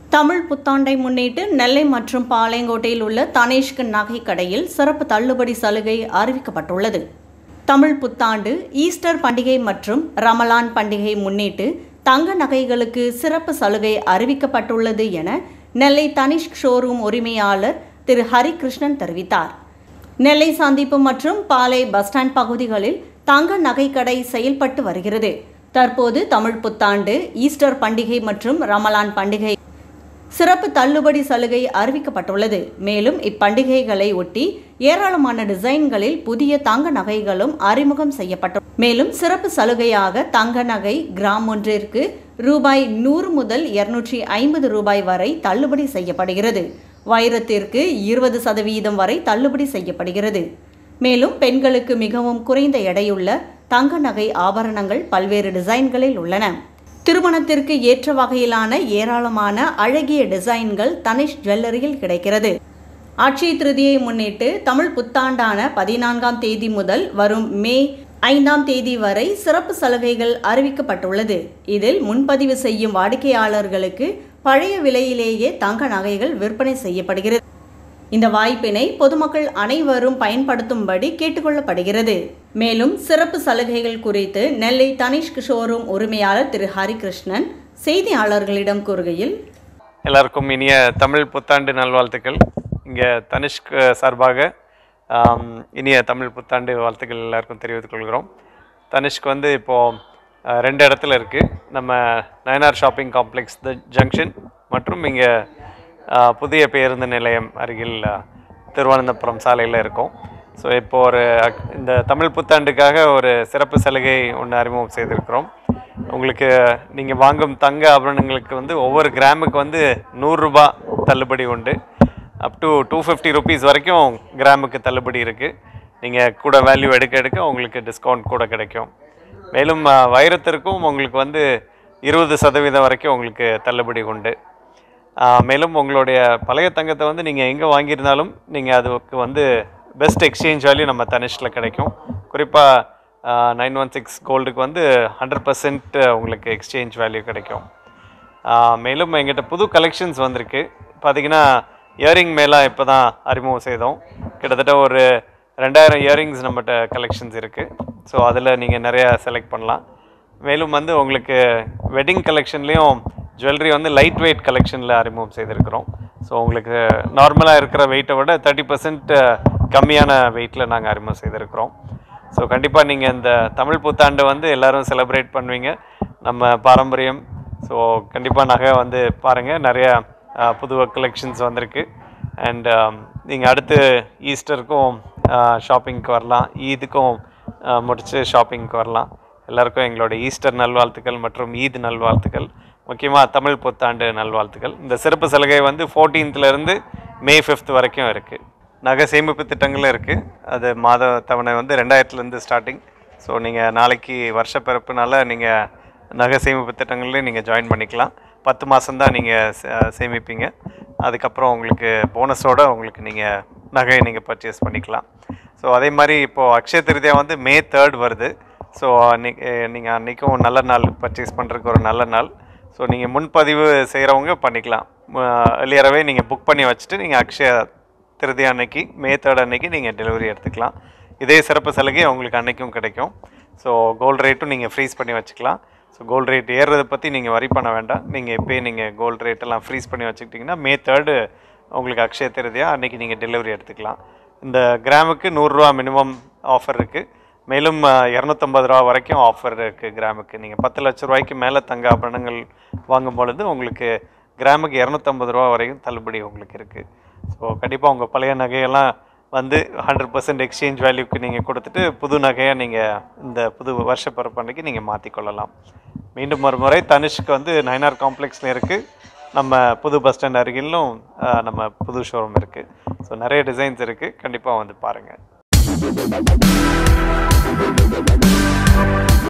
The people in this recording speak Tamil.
தமிழ் புத்தாண்டை முன்னிட்டு நெல்லை மற்றும் பாளையங்கோட்டையில் உள்ள தனேஷ்கு நகை கடையில் சிறப்பு தள்ளுபடி சலுகை அறிவிக்கப்பட்டுள்ளது தமிழ் புத்தாண்டு ஈஸ்டர் பண்டிகை மற்றும் ரமலான் பண்டிகை முன்னிட்டு தங்க நகைகளுக்கு சிறப்பு சலுகை அறிவிக்கப்பட்டுள்ளது என நெல்லை தனிஷ்க் ஷோரூம் உரிமையாளர் திரு ஹரிகிருஷ்ணன் தெரிவித்தார் நெல்லை சந்திப்பு மற்றும் பாலை பஸ் ஸ்டாண்ட் பகுதிகளில் தங்க நகைக்கடை செயல்பட்டு வருகிறது தற்போது தமிழ் புத்தாண்டு ஈஸ்டர் பண்டிகை மற்றும் ரமலான் பண்டிகை சிறப்பு தள்ளுபடி சலுகை அறிவிக்கப்பட்டுள்ளது மேலும் இப்பண்டிகைகளை ஒட்டி ஏராளமான டிசைன்களில் புதிய தங்க நகைகளும் அறிமுகம் செய்யப்பட்டு மேலும் சிறப்பு சலுகையாக தங்க நகை கிராம் ஒன்றிற்கு ரூபாய் நூறு முதல் இருநூற்றி ஐம்பது ரூபாய் வரை தள்ளுபடி செய்யப்படுகிறது வைரத்திற்கு இருபது சதவீதம் வரை தள்ளுபடி செய்யப்படுகிறது மேலும் பெண்களுக்கு மிகவும் குறைந்த எடையுள்ள தங்க நகை ஆபரணங்கள் பல்வேறு டிசைன்களில் உள்ளன திருமணத்திற்கு ஏற்ற வகையிலான ஏராளமான அழகிய டிசைன்கள் தனிஷ் ஜுவல்லரியில் கிடைக்கிறது அட்சய திருதியை முன்னிட்டு தமிழ் புத்தாண்டான பதினான்காம் தேதி முதல் வரும் மே ஐந்தாம் தேதி வரை சிறப்பு சலுகைகள் அறிவிக்கப்பட்டுள்ளது இதில் முன்பதிவு செய்யும் வாடிக்கையாளர்களுக்கு பழைய விலையிலேயே தங்க நகைகள் விற்பனை செய்யப்படுகிறது இந்த வாய்ப்பினை பொதுமக்கள் அனைவரும் பயன்படுத்தும்படி கேட்டுக்கொள்ளப்படுகிறது மேலும் சிறப்பு சலுகைகள் குறித்து நெல்லை தனிஷ்க் ஷோரூம் உரிமையாளர் திரு ஹரிகிருஷ்ணன் செய்தியாளர்களிடம் கூறுகையில் எல்லாருக்கும் இனிய தமிழ் புத்தாண்டு நல்வாழ்த்துக்கள் இங்கே தனிஷ்க் சார்பாக ஆம், இனிய தமிழ் புத்தாண்டு வாழ்த்துக்கள் எல்லாருக்கும் தெரிவித்துக் கொள்கிறோம் தனிஷ்க் வந்து இப்போது ரெண்டு இடத்துல இருக்குது நம்ம Nayanar shopping complex the junction மற்றும் இங்கே புதிய பேருந்து நிலையம் அருகில் ஆ, திருவனந்தபுரம் சாலையில் இருக்கோம் ஸோ இப்போ ஒரு அக்- இந்த தமிழ் புத்தாண்டுக்காக ஒரு சிறப்பு சலுகை ஒன்று அறிமுகம் செய்திருக்கிறோம் உங்களுக்கு நீங்கள் வாங்கும் தங்க ஆபரணங்களுக்கு வந்து ஒவ்வொரு கிராமுக்கு வந்து நூறுரூபா தள்ளுபடி உண்டு up to two fifty rupees வரைக்கும் கிராமுக்கு தள்ளுபடி இருக்குது நீங்கள் கூட வேல்யூ எடுக்க எடுக்க உங்களுக்கு டிஸ்கவுண்ட் கூட கிடைக்கும் மேலும் ஆ, வைரத்திற்கும் உங்களுக்கு வந்து இருபது சதவீதம் வரைக்கும் உங்களுக்கு தள்ளுபடி உண்டு ஆ, மேலும் உங்களுடைய பழைய தங்கத்தை வந்து நீங்கள் எங்கே வாங்கியிருந்தாலும் நீங்கள் அதுக்கு வந்து பெஸ்ட் எக்ஸ்சேஞ்ச் வேல்யூ நம்ம தனிஷில் கிடைக்கும் குறிப்பாக நைன் ஒன் சிக்ஸ் கோல்டுக்கு வந்து ஹண்ட்ரட் பர்சன்ட் உங்களுக்கு எக்ஸ்சேஞ்ச் வேல்யூ கிடைக்கும் ஆ, மேலும் எங்கிட்ட புது கலெக்ஷன்ஸ் வந்திருக்கு பார்த்தீங்கன்னா இயரிங் மேலாம் இப்போ தான் அறிமுகம் செய்தோம் கிட்டத்தட்ட ஒரு ரெண்டாயிரம் இயரிங்ஸ் நம்மகிட்ட கலெக்ஷன்ஸ் இருக்குது ஸோ அதில் நீங்கள் நிறையா செலக்ட் பண்ணலாம் மேலும் வந்து உங்களுக்கு வெட்டிங் கலெக்ஷன்லேயும் ஜுவல்லரி வந்து லைட் வெயிட் கலெக்ஷனில் அறிமுகம் செய்திருக்கிறோம் ஸோ உங்களுக்கு நார்மலாக இருக்கிற வெயிட்டை விட தேர்ட்டி பர்சன்ட் கம்மியான வெயிட்டில் நாங்கள் அறிமுகம் செய்திருக்கிறோம் ஸோ கண்டிப்பாக நீங்கள் இந்த தமிழ் புத்தாண்டை வந்து எல்லாரும் செலிப்ரேட் பண்ணுவீங்க நம்ம பாரம்பரியம் ஸோ கண்டிப்பாக நகை வந்து பாருங்கள் நிறைய அஹ், புது கலெக்ஷன்ஸ் வந்திருக்கு அண்ட் நீங்கள் அடுத்து ஈஸ்டருக்கும் ஷாப்பிங்க்கு வரலாம் ஈதுக்கும் அஹ், முடிச்சு ஷாப்பிங்க்கு வரலாம் எல்லாருக்கும் எங்களோட ஈஸ்டர் நல்வாழ்த்துக்கள் மற்றும் ஈத் நல்வாழ்த்துக்கள் முக்கியமாக தமிழ் புத்தாண்டு நல்வாழ்த்துக்கள் இந்த சிறப்பு சலுகை வந்து 14th ல இருந்து மே ஃபிஃப்த் வரைக்கும் இருக்குது நகை சேமிப்பு திட்டங்களும் இருக்குது அது மாத தவணை வந்து ரெண்டாயிரத்துலேருந்து ஸ்டார்டிங் ஸோ நீங்கள் நாளைக்கு வருஷ பிறப்புனால நீங்கள் நகை சேமிப்பு திட்டங்கள்லேயும் நீங்கள் ஜாயின் பண்ணிக்கலாம் பத்து மாதம்தான் நீங்கள் சேமிப்பீங்க அதுக்கப்புறம் உங்களுக்கு போனஸோட உங்களுக்கு நீங்கள் நகையை நீங்கள் பர்ச்சேஸ் பண்ணிக்கலாம் ஸோ அதே மாதிரி இப்போது அக்ஷய திருதியா வந்து மே தேர்ட் வருது ஸோ அன்னைக்கு நீங்கள் அன்றைக்கும் நல்ல நாள் பர்ச்சேஸ் பண்ணுறதுக்கு ஒரு நல்ல நாள் ஸோ நீங்கள் முன்பதிவு செய்கிறவங்க பண்ணிக்கலாம் எளியரவே நீங்கள் புக் பண்ணி வச்சுட்டு நீங்கள் அக்ஷய திருதி அன்னைக்கு மே தேர்ட் அன்னைக்கு நீங்கள் டெலிவரி எடுத்துக்கலாம் இதே சிறப்பு சலுகை உங்களுக்கு அன்னைக்கும் கிடைக்கும் ஸோ கோல்டு ரேட்டும் நீங்கள் ஃப்ரீஸ் பண்ணி வச்சுக்கலாம் ஸோ கோல்டு ரேட் ஏறுறதை பற்றி நீங்கள் வரி பண்ண வேண்டாம் நீங்கள் இப்போயே நீங்கள் கோல்டு ரேட்டெல்லாம் ஃப்ரீஸ் பண்ணி வச்சுக்கிட்டிங்கன்னா மே தேர்டு உங்களுக்கு அக்ஷய திருதியா அன்னைக்கு நீங்கள் டெலிவரி எடுத்துக்கலாம் இந்த கிராமுக்கு நூறுரூவா மினிமம் ஆஃபர் இருக்குது மேலும் இரநூத்தம்பது ரூபா வரைக்கும் ஆஃபர் இருக்குது கிராமுக்கு நீங்கள் பத்து லட்ச ரூபாய்க்கு மேலே தங்க ஆபரணங்கள் வாங்கும் பொழுது உங்களுக்கு கிராமுக்கு இரநூத்தம்பது ரூபா வரைக்கும் தள்ளுபடி உங்களுக்கு இருக்குது ஸோ கண்டிப்பாக உங்கள் பழைய நகையெல்லாம் வந்து ஹண்ட்ரட் பர்சன்ட் எக்ஸ்சேஞ்ச் வேல்யூக்கு நீங்கள் கொடுத்துட்டு புது நகையை நீங்கள் இந்த புது வருஷ பிறப்பன்னைக்கு நீங்கள் மாற்றிக்கொள்ளலாம் மீண்டும் ஒரு முறை தனுஷ்க்கு வந்து நயனார் காம்ப்ளெக்ஸில் இருக்குது நம்ம புது பஸ் ஸ்டாண்ட் அருகிலும் அஹ், நம்ம புது ஷோரூம் இருக்குது ஸோ நிறைய டிசைன்ஸ் இருக்குது கண்டிப்பாக வந்து பாருங்கள்